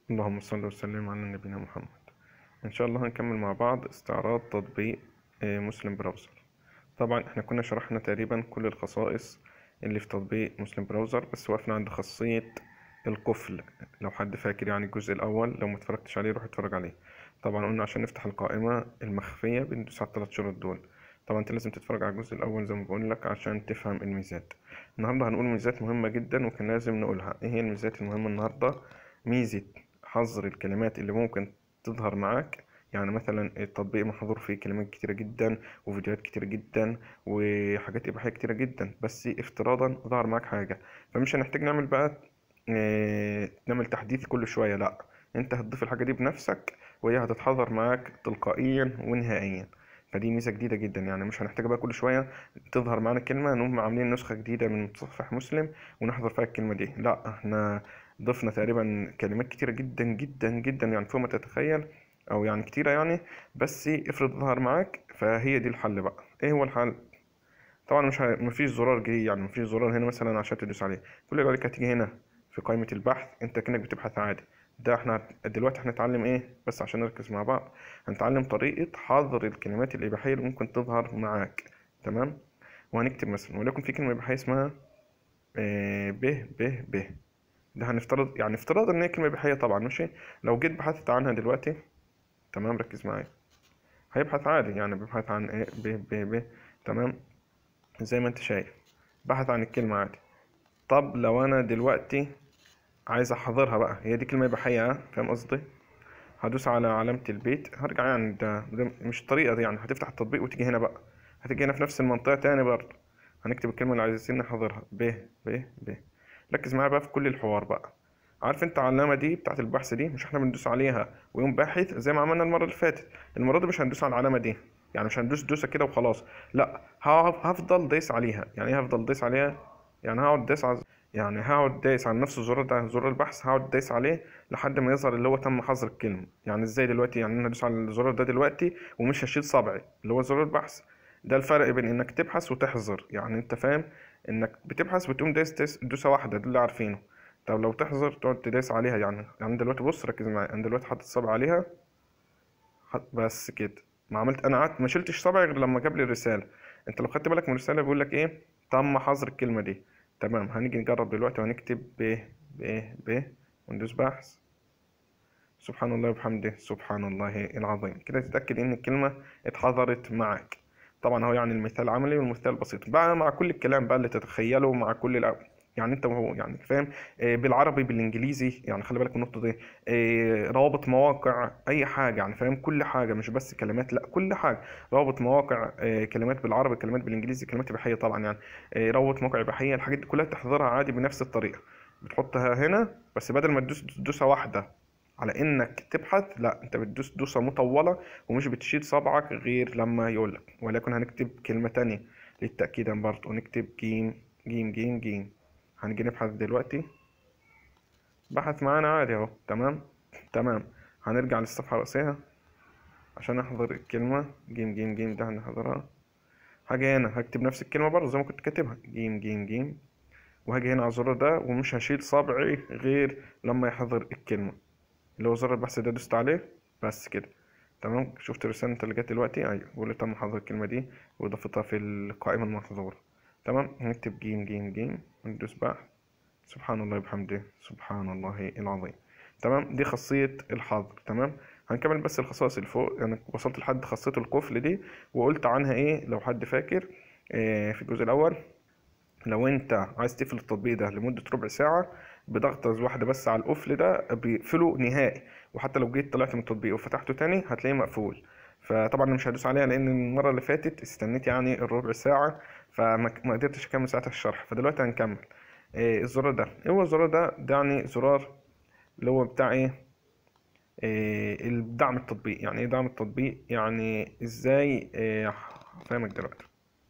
اللهم صل وسلم على نبينا محمد ان شاء الله هنكمل مع بعض استعراض تطبيق آه، مسلم براوزر طبعا احنا كنا شرحنا تقريبا كل الخصائص اللي في تطبيق مسلم براوزر بس وقفنا عند خاصية القفل لو حد فاكر يعني الجزء الاول لو متفرجتش عليه روح اتفرج عليه طبعا قلنا عشان نفتح القائمة المخفية بندوس على الثلاث شروط دول طبعا انت لازم تتفرج على الجزء الاول زي ما بقول لك عشان تفهم الميزات النهارده هنقول ميزات مهمة جدا وكان لازم نقولها ايه هي الميزات المهمة النهارده ميزة حظر الكلمات اللي ممكن تظهر معاك يعني مثلا التطبيق محظور فيه كلمات كتيرة جدا وفيديوهات كتيرة جدا وحاجات إباحية كتيرة جدا بس افتراضا ظهر معاك حاجة فمش هنحتاج نعمل بقى آه، نعمل تحديث كل شوية لأ انت هتضيف الحاجة دي بنفسك وهي هتتحضر معاك تلقائيا ونهائيا فدي ميزة جديدة جدا يعني مش هنحتاج بقى كل شوية تظهر معانا كلمة نقوم عاملين نسخة جديدة من متصفح مسلم ونحضر فيها الكلمة دي لا احنا ضفنا تقريبا كلمات كتيرة جدا جدا جدا يعني فوق ما تتخيل او يعني كتيرة يعني بس افرض ظهر معاك فهي دي الحل بقى ايه هو الحل طبعا مش ه... مفيش زرار جديد يعني مفيش زرار هنا مثلا عشان تدوس عليه كل اللي عليك هتيجي هنا في قائمة البحث انت كأنك بتبحث عادي ده احنا دلوقتي هنتعلم ايه بس عشان نركز مع بعض هنتعلم طريقة حظر الكلمات الإباحية اللي ممكن تظهر معاك تمام وهنكتب مثلا وليكن في كلمة إباحية اسمها آه، ب ب ب ده هنفترض يعني افتراض ان هي كلمة إباحية طبعا ماشي لو جيت بحثت عنها دلوقتي تمام ركز معايا هيبحث عادي يعني بيبحث عن ايه ب ب ب تمام زي ما انت شايف بحث عن الكلمة عادي طب لو انا دلوقتي عايز احضرها بقى هي دي كلمة إباحية ها فاهم قصدي هدوس على علامة البيت هرجع يعني ده, ده مش الطريقة دي يعني هتفتح التطبيق وتيجي هنا بقى هتيجي هنا في نفس المنطقة تاني برضه هنكتب الكلمة اللي عايزين نحضرها ب ب ب ركز معايا بقى في كل الحوار بقى عارف انت العلامة دي بتاعت البحث دي مش احنا بندوس عليها ويقوم باحث زي ما عملنا المرة اللي فاتت المرة دي مش هندوس على العلامة دي يعني مش هندوس دوسة كده وخلاص لا ه- هفضل دايس عليها يعني ايه هفضل دايس عليها يعني هقعد دايس على يعني هقعد دايس على نفس الزرار ده زرار البحث هقعد دايس عليه لحد ما يظهر اللي هو تم حظر الكلمة يعني ازاي دلوقتي يعني انا هدوس على الزرار ده دلوقتي ومش هشيل صبعي اللي هو زرار البحث ده الفرق بين انك تبحث وتحظر يعني انت فاهم انك بتبحث بتقوم دايس دايس دوسة واحدة ده اللي عارفينه طب لو تحظر تقعد تدايس عليها يعني يعني دلوقتي بص ركز معايا انا دلوقتي حاطط صبع عليها حط بس كده ما عملت انا قعدت ما شلتش صبعي غير لما جاب لي الرسالة انت لو خدت بالك من الرسالة بيقول لك ايه تم حظر الكلمة دي تمام هنيجي نجرب دلوقتي وهنكتب ب ب ب وندوس بحث سبحان الله وبحمده سبحان الله العظيم كده تتأكد ان الكلمة اتحضرت معك طبعا هو يعني المثال عملي والمثال بسيط بقى مع كل الكلام بقى اللي تتخيله مع كل الأ... يعني انت وهو يعني فاهم آه، بالعربي بالانجليزي يعني خلي بالك من النقطه دي آه، روابط مواقع اي حاجه يعني فاهم كل حاجه مش بس كلمات لا كل حاجه روابط مواقع آه، كلمات بالعربي كلمات بالانجليزي كلمات اباحيه طبعا يعني آه، روابط مواقع اباحيه الحاجات دي كلها تحضرها عادي بنفس الطريقه بتحطها هنا بس بدل ما تدوس دوسه واحده على انك تبحث لا انت بتدوس دوسه مطوله ومش بتشيل صبعك غير لما يقولك ولكن هنكتب كلمه تانية للتاكيد برضه ونكتب جيم جيم جيم جيم هنيجي نبحث دلوقتي بحث معانا عادي اهو تمام تمام هنرجع للصفحه الرئيسيه عشان احضر الكلمه جيم جيم جيم ده هنحضرها هاجي هنا هكتب نفس الكلمه برضه زي ما كنت كاتبها جيم جيم جيم وهاجي هنا على الزرار ده ومش هشيل صبعي غير لما يحضر الكلمه اللي هو زر البحث ده دوست عليه بس كده تمام شفت الرسالة انت اللي جت دلوقتي ايوه بيقول لي تم حظر الكلمة دي واضافتها في القائمة المحظورة تمام هنكتب جيم جيم جيم وندوس بحث سبحان الله وبحمده سبحان الله العظيم تمام دي خاصية الحظر تمام هنكمل بس الخصائص اللي فوق انا وصلت لحد خاصية القفل دي وقلت عنها ايه لو حد فاكر آه في الجزء الاول لو انت عايز تقفل التطبيق ده لمدة ربع ساعة بضغطة واحدة بس على القفل ده بيقفله نهائي وحتى لو جيت طلعت من التطبيق وفتحته تاني هتلاقيه مقفول فطبعا أنا مش هدوس عليها لان المرة اللي فاتت استنيت يعني الربع ساعة فما ما قدرتش اكمل ساعتها الشرح فدلوقتي هنكمل إيه الزرار ده ايه هو الزرار ده ده يعني زرار اللي هو بتاع ايه إيه دعم التطبيق يعني ايه دعم التطبيق يعني ازاي إيه هفهمك دلوقتي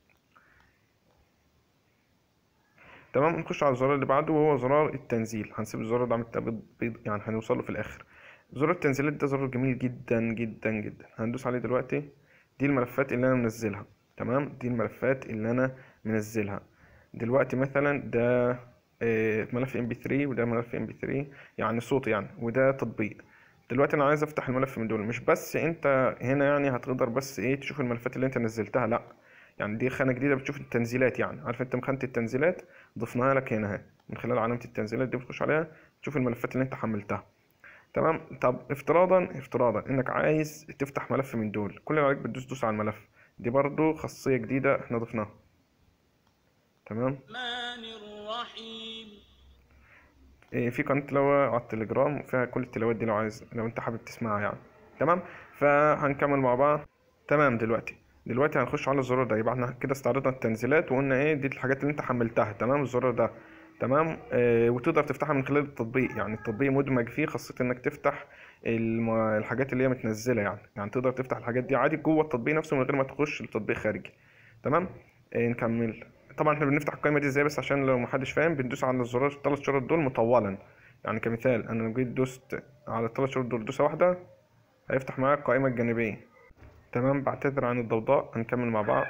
تمام نخش على الزرار اللي بعده وهو زرار التنزيل هنسيب الزرار ده عم التبيض يعني هنوصل له في الاخر زرار التنزيلات ده زرار جميل جدا جدا جدا هندوس عليه دلوقتي دي الملفات اللي انا منزلها تمام دي الملفات اللي انا منزلها دلوقتي مثلا ده آه، ملف ام بي 3 وده ملف ام بي 3 يعني صوت يعني وده تطبيق دلوقتي انا عايز افتح الملف من دول مش بس انت هنا يعني هتقدر بس ايه تشوف الملفات اللي انت نزلتها لا يعني دي خانة جديدة بتشوف التنزيلات يعني عارف انت مخانة التنزيلات ضفناها لك هنا اهي من خلال علامة التنزيلات دي بتخش عليها تشوف الملفات اللي انت حملتها تمام طب افتراضا افتراضا انك عايز تفتح ملف من دول كل اللي عليك بتدوس دوس على الملف دي برضو خاصية جديدة احنا ضفناها تمام الرحمن الرحيم إيه، في قناة تلاوة على التليجرام فيها كل التلاوات دي لو عايز لو انت حابب تسمعها يعني تمام فهنكمل مع بعض تمام دلوقتي دلوقتي هنخش على الزرار ده يبقى احنا كده استعرضنا التنزيلات وقلنا ايه دي الحاجات اللي انت حملتها تمام الزرار ده تمام آه وتقدر تفتحها من خلال التطبيق يعني التطبيق مدمج فيه خاصية انك تفتح الم... الحاجات اللي هي متنزلة يعني يعني تقدر تفتح الحاجات دي عادي جوه التطبيق نفسه من غير ما تخش لتطبيق خارجي تمام آه نكمل طبعا احنا بنفتح القائمة دي ازاي بس عشان لو محدش فاهم بندوس على الزرار الثلاث شرط دول مطولا يعني كمثال انا لو جيت دوست على الثلاث شروط دول دوسة واحدة هيفتح معايا القائمة الجانبية تمام بعتذر عن الضوضاء هنكمل مع بعض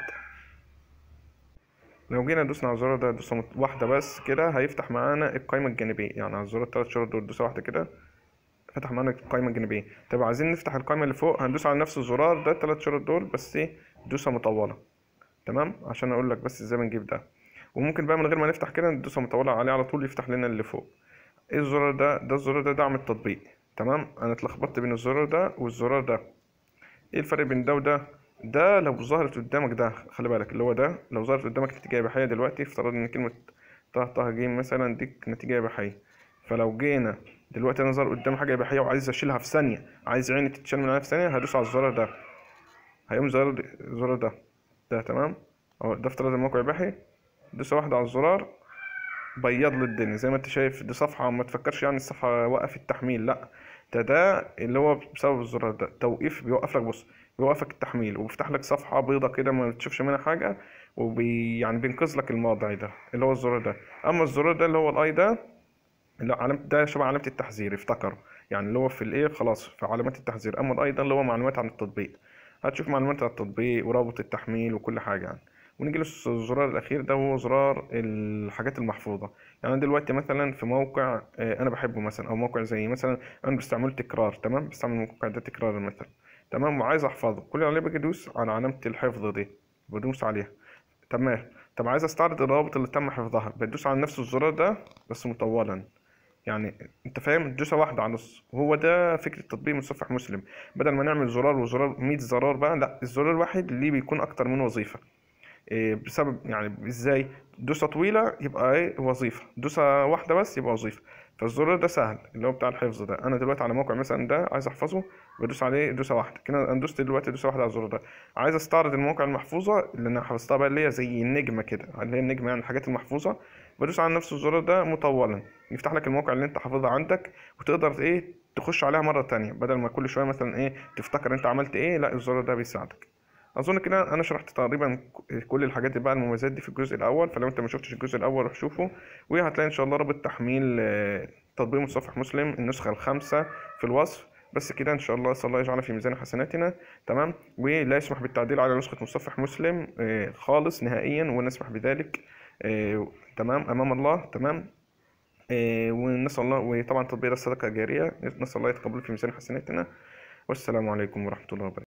لو جينا دوسنا على الزرار ده دوسة مت- واحدة بس كده هيفتح معانا القائمة الجانبية يعني على الزرار الثلاث شروط دول دوسة واحدة كده فتح معانا القائمة الجانبية طب عايزين نفتح القائمة اللي فوق هندوس على نفس الزرار ده الثلاث شروط دول بس ايه دوسة مطولة تمام عشان اقول لك بس ازاي بنجيب ده وممكن بقى من غير ما نفتح كده ندوسة مطولة عليه على طول يفتح لنا اللي فوق ايه الزرار ده ده الزرار ده دعم التطبيق تمام انا اتلخبطت بين الزرار ده والزرار ده ايه الفرق بين ده وده ده لو ظهرت قدامك ده خلي بالك اللي هو ده لو ظهرت قدامك نتيجة إباحية دلوقتي افترض ان كلمة طه طه جيم مثلا ديك نتيجة إباحية فلو جينا دلوقتي انا ظهر قدامي حاجة إباحية وعايز اشيلها في ثانية عايز عيني تتشال من عليها في ثانية هدوس على الزرار ده هيقوم زرار الزرار ده ده تمام اهو ده افترض الموقع إباحي دوسة واحدة على الزرار بيض لي الدنيا زي ما انت شايف دي صفحة ما تفكرش يعني الصفحة وقف التحميل لا ده ده اللي هو بسبب الزرار ده توقيف بيوقف لك بص بيوقفك التحميل وبيفتح لك صفحة بيضة كده ما بتشوفش منها حاجة وبي يعني بينقذ لك الموضع ده اللي هو الزرار ده اما الزرار ده اللي هو الاي ده لا علامة ده شبه علامة التحذير افتكروا يعني اللي هو في الايه خلاص في علامات التحذير اما الاي ده اللي هو معلومات عن التطبيق هتشوف معلومات عن التطبيق ورابط التحميل وكل حاجة يعني ونيجي للزرار الأخير ده هو زرار الحاجات المحفوظة يعني أنا دلوقتي مثلا في موقع آه، أنا بحبه مثلا أو موقع زي مثلا أنا بستعمله تكرار تمام بستعمل الموقع ده تكرار مثلا تمام وعايز أحفظه كل اللي عليه باجي أدوس على علامة الحفظ دي بدوس عليها تمام طب عايز أستعرض الروابط اللي تم حفظها بدوس على نفس الزرار ده بس مطولا يعني انت فاهم دوسة واحدة على النص وهو ده فكرة تطبيق متصفح مسلم بدل ما نعمل زرار وزرار 100 زرار بقى لا الزرار الواحد ليه بيكون اكتر من وظيفة إيه بسبب يعني ازاي دوسة طويلة يبقى ايه وظيفة دوسة واحدة بس يبقى وظيفة فالزرار ده سهل اللي هو بتاع الحفظ ده انا دلوقتي على موقع مثلا ده عايز احفظه بدوس عليه دوسة واحدة كده انا دوست دلوقتي دوسة واحدة على الزرار ده عايز استعرض المواقع المحفوظة اللي انا حفظتها بقى اللي هي زي النجمة كده اللي هي النجمة يعني الحاجات المحفوظة بدوس على نفس الزرار ده مطولا يفتح لك الموقع اللي انت حافظها عندك وتقدر ايه تخش عليها مرة تانية بدل ما كل شوية مثلا ايه تفتكر انت عملت ايه لا الزرار ده بيساعدك اظن كده انا شرحت تقريبا كل الحاجات دي بقى المميزات دي في الجزء الاول فلو انت ما شفتش الجزء الاول روح شوفه وهتلاقي ان شاء الله رابط تحميل آه، تطبيق متصفح مسلم النسخة الخامسة في الوصف بس كده ان شاء الله اسال الله يجعلها في ميزان حسناتنا تمام ولا يسمح بالتعديل على نسخة متصفح مسلم آه، خالص نهائيا ونسمح بذلك آه، تمام امام الله تمام آه، ونسال الله وطبعا تطبيق الصدقة جارية نسال الله يتقبل في ميزان حسناتنا والسلام عليكم ورحمة الله وبركاته